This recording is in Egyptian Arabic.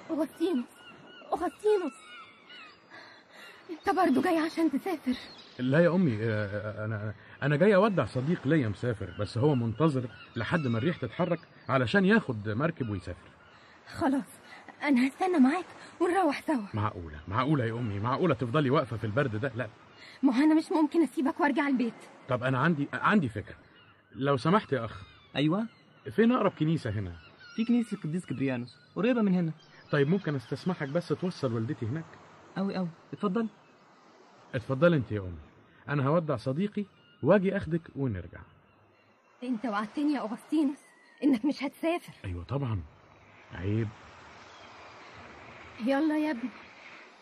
أغسطينوس أغسطينوس أنت برضه جاي عشان تسافر لا يا امي آه، انا انا جاي اودع صديق ليا مسافر بس هو منتظر لحد ما الريح تتحرك علشان ياخد مركب ويسافر خلاص أنا هستنى معاك ونروح سوا معقوله معقوله يا امي معقوله تفضلي واقفه في البرد ده لا ما هو أنا مش ممكن أسيبك وأرجع البيت طب انا عندي عندي فكره لو سمحت يا اخ ايوه فين اقرب كنيسه هنا في كنيسه القديس كبريانوس قريبه من هنا طيب ممكن استسمحك بس توصل والدتي هناك قوي قوي اتفضل اتفضلي انت يا امي انا هودع صديقي واجي اخدك ونرجع أنت وعدتني يا أغسطينوس إنك مش هتسافر ايوه طبعا عيب يلا يا ابني